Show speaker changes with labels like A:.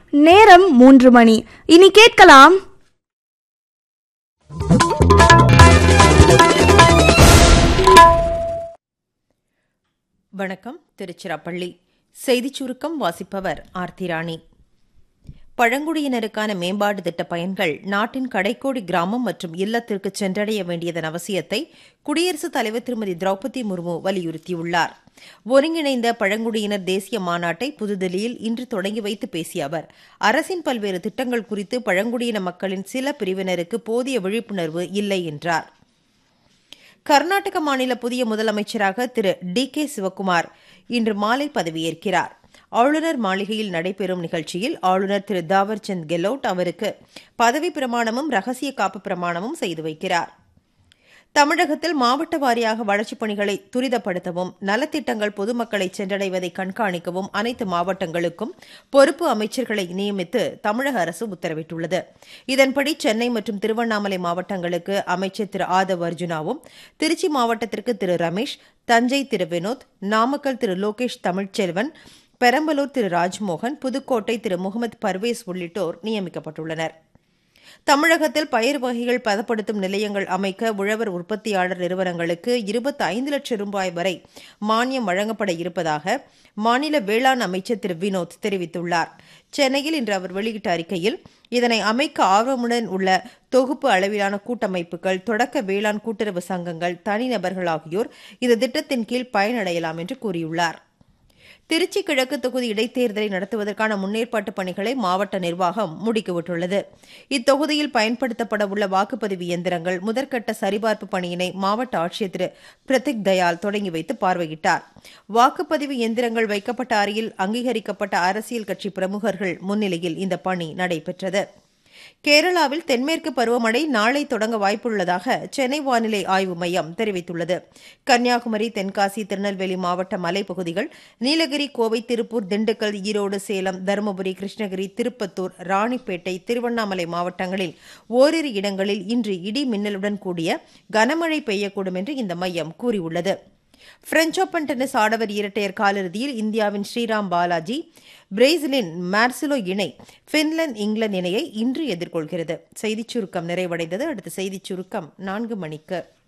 A: நேரம் மூன்று மணி இனி கேட்கலாம்
B: வணக்கம் திருச்சிராப்பள்ளி செய்திச் சுருக்கம் வாசிப்பவர் ஆர்த்திராணி பழங்குடியினருக்கான மேம்பாடு திட்ட பயன்கள் நாட்டின் கடைக்கோடி கிராமம் மற்றும் இல்லத்திற்கு சென்றடைய வேண்டியதன் அவசியத்தை குடியரசுத் தலைவர் திருமதி திரௌபதி முர்மு வலியுறுத்தியுள்ளார் ஒருங்கிணைந்த பழங்குடியினர் தேசிய மாநாட்டை புதுதில்லியில் இன்று தொடங்கி வைத்து பேசிய அவர் அரசின் பல்வேறு திட்டங்கள் குறித்து பழங்குடியின மக்களின் சில பிரிவினருக்கு போதிய விழிப்புணர்வு இல்லை என்றார் கர்நாடக மாநில புதிய முதலமைச்சராக திரு டி கே சிவக்குமார் இன்று மாலை பதவியேற்கிறார் ஆளுநர் மாளிகையில் நடைபெறும் நிகழ்ச்சியில் ஆளுநர் திரு தாவர்சந்த் கெலோட் அவருக்கு பதவி பிரமாணமும் ரகசிய காப்பு பிரமாணமும் செய்து வைக்கிறார் தமிழகத்தில் மாவட்ட வாரியாக வளர்ச்சிப் பணிகளை துரிதப்படுத்தவும் நலத்திட்டங்கள் பொதுமக்களை சென்றடைவதை கண்காணிக்கவும் அனைத்து மாவட்டங்களுக்கும் பொறுப்பு அமைச்சர்களை நியமித்து தமிழக அரசு உத்தரவிட்டுள்ளது இதன்படி சென்னை மற்றும் திருவண்ணாமலை மாவட்டங்களுக்கு அமைச்சர் திரு ஆதவ் அர்ஜுனாவும் திருச்சி மாவட்டத்திற்கு திரு ரமேஷ் தஞ்சை திரு வினோத் நாமக்கல் திரு லோகேஷ் தமிழ்ச்செல்வன் பெரம்பலூர் திரு ராஜ்மோகன் புதுக்கோட்டை திரு முகமது பர்வேஸ் உள்ளிட்டோர் நியமிக்கப்பட்டுள்ளனர் தமிழகத்தில் பயிர் வகைகள் பதப்படுத்தும் நிலையங்கள் அமைக்க உழவர் உற்பத்தியாளர் நிறுவனங்களுக்கு இருபத்தி ஐந்து லட்சம் ரூபாய் வரை மானியம் வழங்கப்பட இருப்பதாக மாநில வேளாண் அமைச்சர் திரு வினோத் தெரிவித்துள்ளார் சென்னையில் இன்று அவர் வெளியிட்ட அறிக்கையில் இதனை அமைக்க ஆர்வமுடன் உள்ள தொகுப்பு அளவிலான கூட்டமைப்புகள் தொடக்க வேளாண் கூட்டுறவு சங்கங்கள் தனிநபர்கள் ஆகியோர் இந்த திட்டத்தின் கீழ் பயனடையலாம் என்று கூறியுள்ளார் திருச்சி கிழக்கு தொகுதி இடைத்தேர்தலை நடத்துவதற்கான முன்னேற்பாட்டு பணிகளை மாவட்ட நிர்வாகம் முடுக்கிவிட்டுள்ளது இத்தொகுதியில் பயன்படுத்தப்பட உள்ள வாக்குப்பதிவு இயந்திரங்கள் முதற்கட்ட சரிபார்ப்பு பணியினை மாவட்ட ஆட்சியர் திரு பிரதிக் தயாள் தொடங்கி வைத்து பார்வையிட்டார் வாக்குப்பதிவு இயந்திரங்கள் வைக்கப்பட்ட அறையில் அங்கீகரிக்கப்பட்ட அரசியல் கட்சி பிரமுகர்கள் முன்னிலையில் இந்த பணி நடைபெற்றது கேரளாவில் தென்மேற்கு பருவமழை நாளை தொடங்க வாய்ப்புள்ளதாக சென்னை வானிலை ஆய்வு மையம் தெரிவித்துள்ளது கன்னியாகுமரி தென்காசி திருநெல்வேலி மாவட்ட மலைப்பகுதிகள் நீலகிரி கோவை திருப்பூர் திண்டுக்கல் ஈரோடு சேலம் தருமபுரி கிருஷ்ணகிரி திருப்பத்தூர் ராணிப்பேட்டை திருவண்ணாமலை மாவட்டங்களில் ஓரிரு இடங்களில் இன்று இடி மின்னலுடன் கூடிய கனமழை பெய்யக்கூடும் என்று இந்த மையம் கூறியுள்ளது பிரெஞ்ச் ஓபன் டென்னிஸ் ஆடவர் இரட்டையர் காலிறுதியில் இந்தியாவின் ஸ்ரீராம் பாலாஜி பிரேசிலின் மார்சிலோ இணை பின்லாந்து இங்கிலாந்து இணையை இன்று எதிர்கொள்கிறது செய்திச் சுருக்கம் நிறைவடைந்தது அடுத்த செய்திச் சுருக்கம் நான்கு மணிக்கு